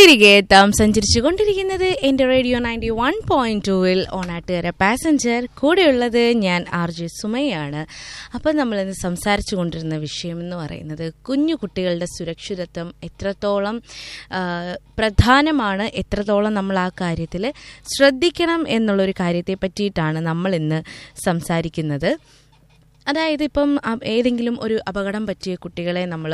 തിരികെ എത്താം സഞ്ചരിച്ചു കൊണ്ടിരിക്കുന്നത് എൻ്റെ റേഡിയോ നയൻറ്റി വൺ പോയിന്റ് ടൂവിൽ ഓണാട്ടുകര പാസഞ്ചർ കൂടെയുള്ളത് ഞാൻ ആർ ജെ സുമയാണ് അപ്പം നമ്മളിന്ന് സംസാരിച്ചു കൊണ്ടിരുന്ന വിഷയം എന്ന് പറയുന്നത് കുഞ്ഞു കുട്ടികളുടെ സുരക്ഷിതത്വം എത്രത്തോളം ആ, പ്രധാനമാണ് എത്രത്തോളം നമ്മൾ ആ കാര്യത്തിൽ ശ്രദ്ധിക്കണം എന്നുള്ളൊരു കാര്യത്തെ പറ്റിയിട്ടാണ് നമ്മൾ ഇന്ന് സംസാരിക്കുന്നത് അതായത് ഇപ്പം അ- ഏതെങ്കിലും ഒരു അപകടം പറ്റിയ കുട്ടികളെ നമ്മൾ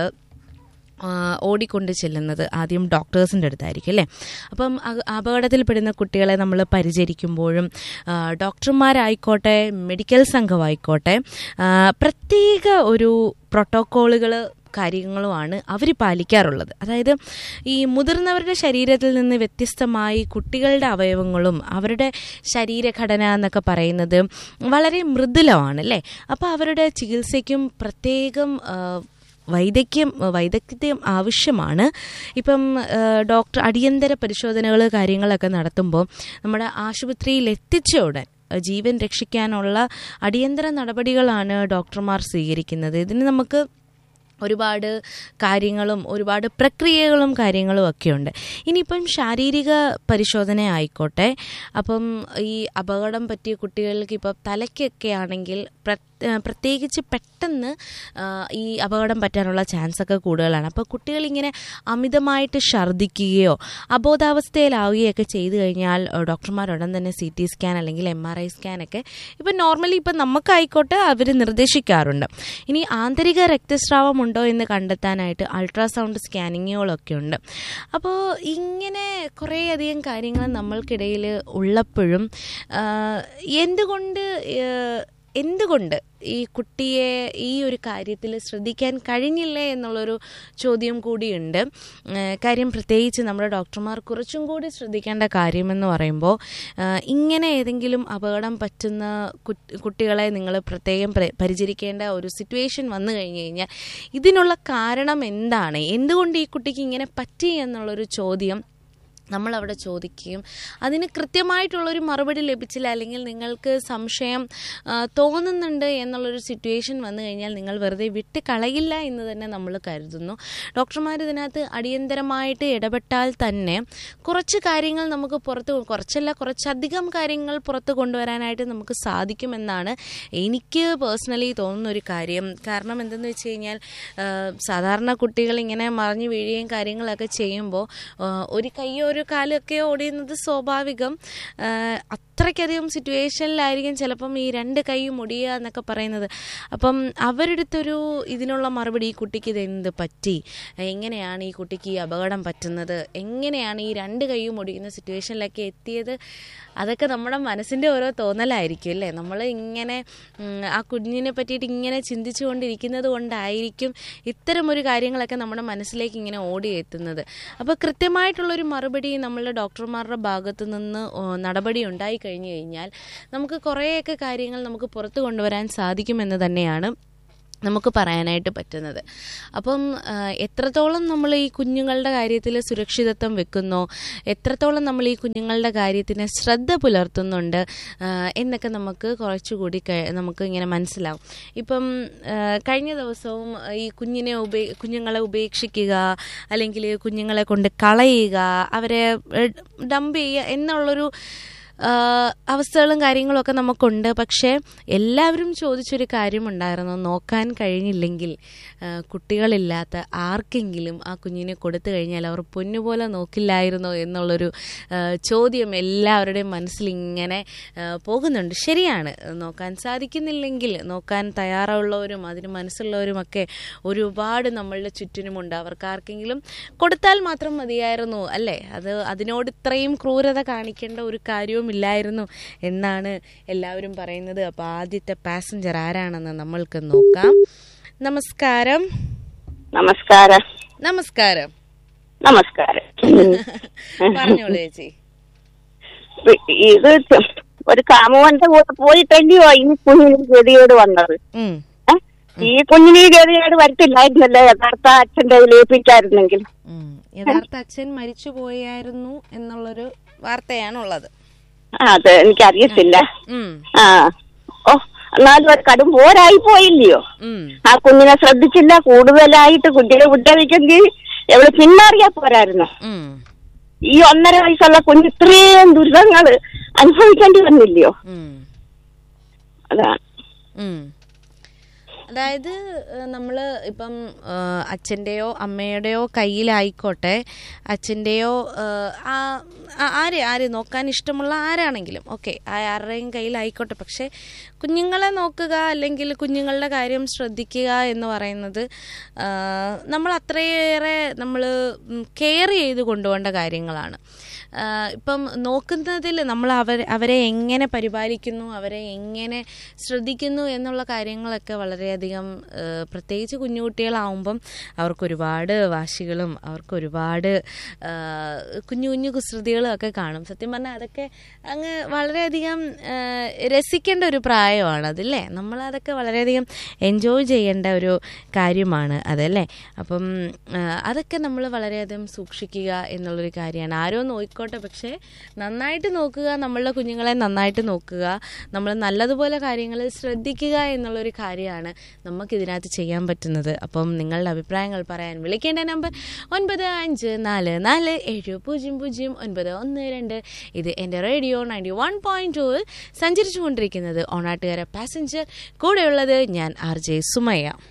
ഓടിക്കൊണ്ട് ചെല്ലുന്നത് ആദ്യം ഡോക്ടേഴ്സിൻ്റെ അടുത്തായിരിക്കും അല്ലേ അപ്പം അ- അപകടത്തിൽപ്പെടുന്ന കുട്ടികളെ നമ്മൾ പരിചരിക്കുമ്പോഴും ആ, ഡോക്ടർമാരായിക്കോട്ടെ മെഡിക്കൽ സംഘമായിക്കോട്ടെ ആ, പ്രത്യേക ഒരു പ്രോട്ടോക്കോളുകൾ കാര്യങ്ങളുമാണ് അവർ പാലിക്കാറുള്ളത് അതായത് ഈ മുതിർന്നവരുടെ ശരീരത്തിൽ നിന്ന് വ്യത്യസ്തമായി കുട്ടികളുടെ അവയവങ്ങളും അവരുടെ ശരീരഘടന എന്നൊക്കെ പറയുന്നത് വളരെ മൃദുലമാണ് അല്ലേ അപ്പോൾ അവരുടെ ചികിത്സയ്ക്കും പ്രത്യേകം ആ, വൈദഗ്ധ്യം വൈദഗ്ധ്യം ആവശ്യമാണ് ഇപ്പം ആ, ഡോക്ടർ അടിയന്തര പരിശോധനകൾ കാര്യങ്ങളൊക്കെ നടത്തുമ്പോൾ നമ്മുടെ ആശുപത്രിയിൽ എത്തിച്ച ഉടൻ ആ, ജീവൻ രക്ഷിക്കാനുള്ള അടിയന്തര നടപടികളാണ് ഡോക്ടർമാർ സ്വീകരിക്കുന്നത് ഇതിന് നമുക്ക് ഒരുപാട് കാര്യങ്ങളും ഒരുപാട് പ്രക്രിയകളും കാര്യങ്ങളും ഒക്കെയുണ്ട് ഇനിയിപ്പം ശാരീരിക പരിശോധന ആയിക്കോട്ടെ അപ്പം ഈ അപകടം പറ്റിയ കുട്ടികൾക്ക് ഇപ്പം തലയ്ക്കൊക്കെ ആണെങ്കിൽ പ്ര- ആ, പ്രത്യേകിച്ച് പെട്ടെന്ന് ആ, ഈ അപകടം പറ്റാനുള്ള ചാൻസ് ഒക്കെ കൂടുതലാണ് അപ്പോൾ കുട്ടികളിങ്ങനെ അമിതമായിട്ട് ഛർദ്ദിക്കുകയോ അബോധാവസ്ഥയിലാവുകയൊക്കെ ചെയ്തു കഴിഞ്ഞാൽ ആ, ഡോക്ടർമാർ ഉടൻ തന്നെ സി ടി സ്കാൻ അല്ലെങ്കിൽ എം ആർ ഐ സ്കാനൊക്കെ ഇപ്പം നോർമലി ഇപ്പം നമുക്കായിക്കോട്ടെ അവർ നിർദ്ദേശിക്കാറുണ്ട് ഇനി ആന്തരിക രക്തസ്രാവം ഉണ്ടോ എന്ന് കണ്ടെത്താനായിട്ട് അൾട്രാസൗണ്ട് സ്കാനിങ്ങുകളൊക്കെ ഉണ്ട് അപ്പോൾ ഇങ്ങനെ കുറേയധികം കാര്യങ്ങൾ നമ്മൾക്കിടയിൽ ഉള്ളപ്പോഴും ആ, എന്തുകൊണ്ട് ആ, എന്തുകൊണ്ട് ഈ കുട്ടിയെ ഈ ഒരു കാര്യത്തിൽ ശ്രദ്ധിക്കാൻ കഴിഞ്ഞില്ലേ എന്നുള്ളൊരു ചോദ്യം കൂടിയുണ്ട് ഏഹ് കാര്യം പ്രത്യേകിച്ച് നമ്മുടെ ഡോക്ടർമാർ കുറച്ചും കൂടി ശ്രദ്ധിക്കേണ്ട കാര്യമെന്ന് പറയുമ്പോൾ ഏഹ് ഇങ്ങനെ ഏതെങ്കിലും അപകടം പറ്റുന്ന കുട്ട്- കുട്ടികളെ നിങ്ങൾ പ്രത്യേകം പ്ര- പരിചരിക്കേണ്ട ഒരു സിറ്റുവേഷൻ വന്നു കഴിഞ്ഞു കഴിഞ്ഞാൽ ഇതിനുള്ള കാരണം എന്താണ് എന്തുകൊണ്ട് ഈ കുട്ടിക്ക് ഇങ്ങനെ പറ്റി എന്നുള്ളൊരു ചോദ്യം നമ്മൾ അവിടെ ചോദിക്കുകയും അതിന് കൃത്യമായിട്ടുള്ളൊരു മറുപടി ലഭിച്ചില്ല അല്ലെങ്കിൽ നിങ്ങൾക്ക് സംശയം ആ, തോന്നുന്നുണ്ട് എന്നുള്ളൊരു സിറ്റുവേഷൻ വന്നു കഴിഞ്ഞാൽ നിങ്ങൾ വെറുതെ വിട്ട് കളയില്ല എന്ന് തന്നെ നമ്മൾ കരുതുന്നു ഡോക്ടർമാർ ഇതിനകത്ത് അടിയന്തരമായിട്ട് ഇടപെട്ടാൽ തന്നെ കുറച്ച് കാര്യങ്ങൾ നമുക്ക് പുറത്ത് കൊ- കുറച്ചല്ല കുറച്ചധികം കാര്യങ്ങൾ പുറത്ത് കൊണ്ടുവരാനായിട്ട് നമുക്ക് സാധിക്കുമെന്നാണ് എനിക്ക് പേഴ്സണലി തോന്നുന്ന ഒരു കാര്യം കാരണം എന്തെന്ന് വെച്ച് കഴിഞ്ഞാൽ ആ, സാധാരണ കുട്ടികൾ ഇങ്ങനെ മറിഞ്ഞു വീഴുകയും കാര്യങ്ങളൊക്കെ ചെയ്യുമ്പോൾ ആ, ഒരു കൈയോ ഒരു കാലൊക്കെ ഓടിയുന്നത് സ്വാഭാവികം ആ, അത്രയ്ക്കധികം സിറ്റുവേഷനിലായിരിക്കും ചിലപ്പം ഈ രണ്ട് കൈയും ഒടിയുക എന്നൊക്കെ പറയുന്നത് അപ്പം അവരുടെ അടുത്തൊരു ഇതിനുള്ള മറുപടി ഈ കുട്ടിക്ക് ഇത് എന്ത് പറ്റി എങ്ങനെയാണ് ഈ കുട്ടിക്ക് ഈ അപകടം പറ്റുന്നത് എങ്ങനെയാണ് ഈ രണ്ട് കൈയും ഒടിയുന്ന സിറ്റുവേഷനിലൊക്കെ എത്തിയത് അതൊക്കെ നമ്മുടെ മനസ്സിൻ്റെ ഓരോ തോന്നലായിരിക്കും അല്ലേ നമ്മൾ ഇങ്ങനെ ഉം, ആ കുഞ്ഞിനെ പറ്റിയിട്ട് ഇങ്ങനെ ചിന്തിച്ചു കൊണ്ടിരിക്കുന്നത് കൊണ്ടായിരിക്കും ഇത്തരം ഒരു കാര്യങ്ങളൊക്കെ നമ്മുടെ മനസ്സിലേക്ക് ഇങ്ങനെ ഓടിയെത്തുന്നത് അപ്പോൾ കൃത്യമായിട്ടുള്ളൊരു മറുപടി നമ്മളുടെ ഡോക്ടർമാരുടെ ഭാഗത്തു നിന്ന് ഓ, നടപടി ഉണ്ടായി കഴിഞ്ഞു കഴിഞ്ഞാൽ നമുക്ക് കുറേയൊക്കെ കാര്യങ്ങൾ നമുക്ക് പുറത്തു കൊണ്ടുവരാൻ സാധിക്കുമെന്ന് തന്നെയാണ് നമുക്ക് പറയാനായിട്ട് പറ്റുന്നത് അപ്പം ആ, എത്രത്തോളം നമ്മൾ ഈ കുഞ്ഞുങ്ങളുടെ കാര്യത്തിൽ സുരക്ഷിതത്വം വെക്കുന്നോ എത്രത്തോളം നമ്മൾ ഈ കുഞ്ഞുങ്ങളുടെ കാര്യത്തിന് ശ്രദ്ധ പുലർത്തുന്നുണ്ട് ആ, എന്നൊക്കെ നമുക്ക് കുറച്ചുകൂടി ക- നമുക്ക് ഇങ്ങനെ മനസ്സിലാവും ഇപ്പം ആ, കഴിഞ്ഞ ദിവസവും ഈ കുഞ്ഞിനെ ഉപേ കുഞ്ഞുങ്ങളെ ഉപേക്ഷിക്കുക അല്ലെങ്കിൽ കുഞ്ഞുങ്ങളെ കൊണ്ട് കളയുക അവരെ ഡംപ് ചെയ്യുക എന്നുള്ളൊരു ആ, അവസ്ഥകളും കാര്യങ്ങളും ഒക്കെ നമുക്കുണ്ട് പക്ഷേ എല്ലാവരും ചോദിച്ചൊരു കാര്യമുണ്ടായിരുന്നു നോക്കാൻ കഴിഞ്ഞില്ലെങ്കിൽ ആ, കുട്ടികളില്ലാത്ത ആർക്കെങ്കിലും ആ കുഞ്ഞിനെ കൊടുത്തു കഴിഞ്ഞാൽ അവർ പൊന്നുപോലെ നോക്കില്ലായിരുന്നോ എന്നുള്ളൊരു ആ, ചോദ്യം എല്ലാവരുടെയും മനസ്സിൽ ഇങ്ങനെ ആ, പോകുന്നുണ്ട് ശരിയാണ് നോക്കാൻ സാധിക്കുന്നില്ലെങ്കിൽ നോക്കാൻ തയ്യാറുള്ളവരും അതിന് മനസ്സുള്ളവരുമൊക്കെ ഒരുപാട് നമ്മളുടെ ചുറ്റിനുമുണ്ട് അവർക്ക് ആർക്കെങ്കിലും കൊടുത്താൽ മാത്രം മതിയായിരുന്നു അല്ലേ അത് അതിനോട് ഇത്രയും ക്രൂരത കാണിക്കേണ്ട ഒരു കാര്യവുമില്ലായിരുന്നു എന്നാണ് എല്ലാവരും പറയുന്നത് അപ്പോൾ ആദ്യത്തെ പാസഞ്ചർ ആരാണെന്ന് നമ്മൾക്ക് നോക്കാം നമസ്കാരം നമസ്കാരം നമസ്കാരം നമസ്കാരം പറഞ്ഞോളൂ ചേച്ചി ഇത് ഒരു കാമുവന്റെ കൂടെ പോയിട്ടല്ലയോ ഈ കുഞ്ഞിന് ഗതികേട് വന്നത് ഉം, ഏ? ഈ കുഞ്ഞിന് ഈ ഗതികേട് വരത്തില്ലായിരുന്നല്ലോ യഥാർത്ഥ അച്ഛന്റെ ഏൽപ്പിച്ചായിരുന്നെങ്കിൽ ഉം. യഥാർത്ഥ അച്ഛൻ മരിച്ചു പോയായിരുന്നു എന്നുള്ളൊരു വാർത്തയാണുള്ളത് ആ അത് എനിക്കറിയത്തില്ല ഉം, ആ ഓ എന്നാലും ഒരു കടും പോരായി പോയില്ലയോ ഉം, ആ കുഞ്ഞിനെ ശ്രദ്ധിച്ചില്ല കൂടുതലായിട്ട് കുഞ്ഞിനെ വിട്ടഴിക്കെങ്കിൽ എവിടെ പിന്മാറിയാ പോരായിരുന്നു ഉം. ഈ ഒന്നര വയസ്സുള്ള കുഞ്ഞ് ഇത്രയും ദുരിതങ്ങൾ അനുഭവിക്കേണ്ടി വന്നില്ലയോ ഉം. അതാണ് ഉം. അതായത് നമ്മൾ ഇപ്പം ഏഹ്, അച്ഛൻ്റെയോ അമ്മയുടെയോ കയ്യിലായിക്കോട്ടെ അച്ഛൻ്റെയോ ഏഹ്, ആ ആ- ആരെ ആര് നോക്കാൻ ഇഷ്ടമുള്ള ആരാണെങ്കിലും ഓക്കെ ആരുടെയും കയ്യിലായിക്കോട്ടെ പക്ഷേ കുഞ്ഞുങ്ങളെ നോക്കുക അല്ലെങ്കിൽ കുഞ്ഞുങ്ങളുടെ കാര്യം ശ്രദ്ധിക്കുക എന്ന് പറയുന്നത് ഏഹ്, നമ്മൾ അത്രയേറെ നമ്മൾ കെയർ ചെയ്ത് കൊണ്ടുപോകേണ്ട കാര്യങ്ങളാണ് ആഹ് ഇപ്പം നോക്കുന്നതിൽ നമ്മൾ അവർ അവരെ എങ്ങനെ പരിപാലിക്കുന്നു അവരെ എങ്ങനെ ശ്രദ്ധിക്കുന്നു എന്നുള്ള കാര്യങ്ങളൊക്കെ വളരെയധികം ആഹ് പ്രത്യേകിച്ച് കുഞ്ഞുകുട്ടികളാവുമ്പം അവർക്ക് ഒരുപാട് വാശികളും അവർക്ക് ഒരുപാട് ആഹ് കുഞ്ഞു കുഞ്ഞു കുസൃതികളും ഒക്കെ കാണും സത്യം പറഞ്ഞാൽ അതൊക്കെ അങ്ങ് വളരെയധികം ആഹ് രസിക്കേണ്ട ഒരു പ്രായമാണ് അതല്ലേ നമ്മൾ അതൊക്കെ വളരെയധികം എൻജോയ് ചെയ്യേണ്ട ഒരു കാര്യമാണ് അതല്ലേ അപ്പം ആഹ് അതൊക്കെ നമ്മൾ വളരെയധികം സൂക്ഷിക്കുക എന്നുള്ളൊരു കാര്യമാണ് ആരോ നോക്കിക്കോട്ടെ പക്ഷേ നന്നായിട്ട് നോക്കുക നമ്മളുടെ കുഞ്ഞുങ്ങളെ നന്നായിട്ട് നോക്കുക നമ്മൾ നല്ലതുപോലെ കാര്യങ്ങളിൽ ശ്രദ്ധിക്കുക എന്നുള്ളൊരു കാര്യമാണ് നമുക്ക് ഇതിനകത്ത് ചെയ്യാൻ പറ്റുന്നത് അപ്പം നിങ്ങളുടെ അഭിപ്രായങ്ങൾ പറയാൻ വിളിക്കേണ്ട നമ്പർ ഒൻപത് അഞ്ച് നാല് നാല് ഏഴ് പൂജ്യം പൂജ്യം ഒൻപത് ഒന്ന് രണ്ട് ഇത് എൻ്റെ റേഡിയോ നയൻറ്റി വൺ പോയിൻറ്റ് ടൂവിൽ സഞ്ചരിച്ചു കൊണ്ടിരിക്കുന്നത് ഓണാട്ടുകാര പാസഞ്ചർ കൂടെയുള്ളത് ഞാൻ ആർ ജെ സുമയ്യ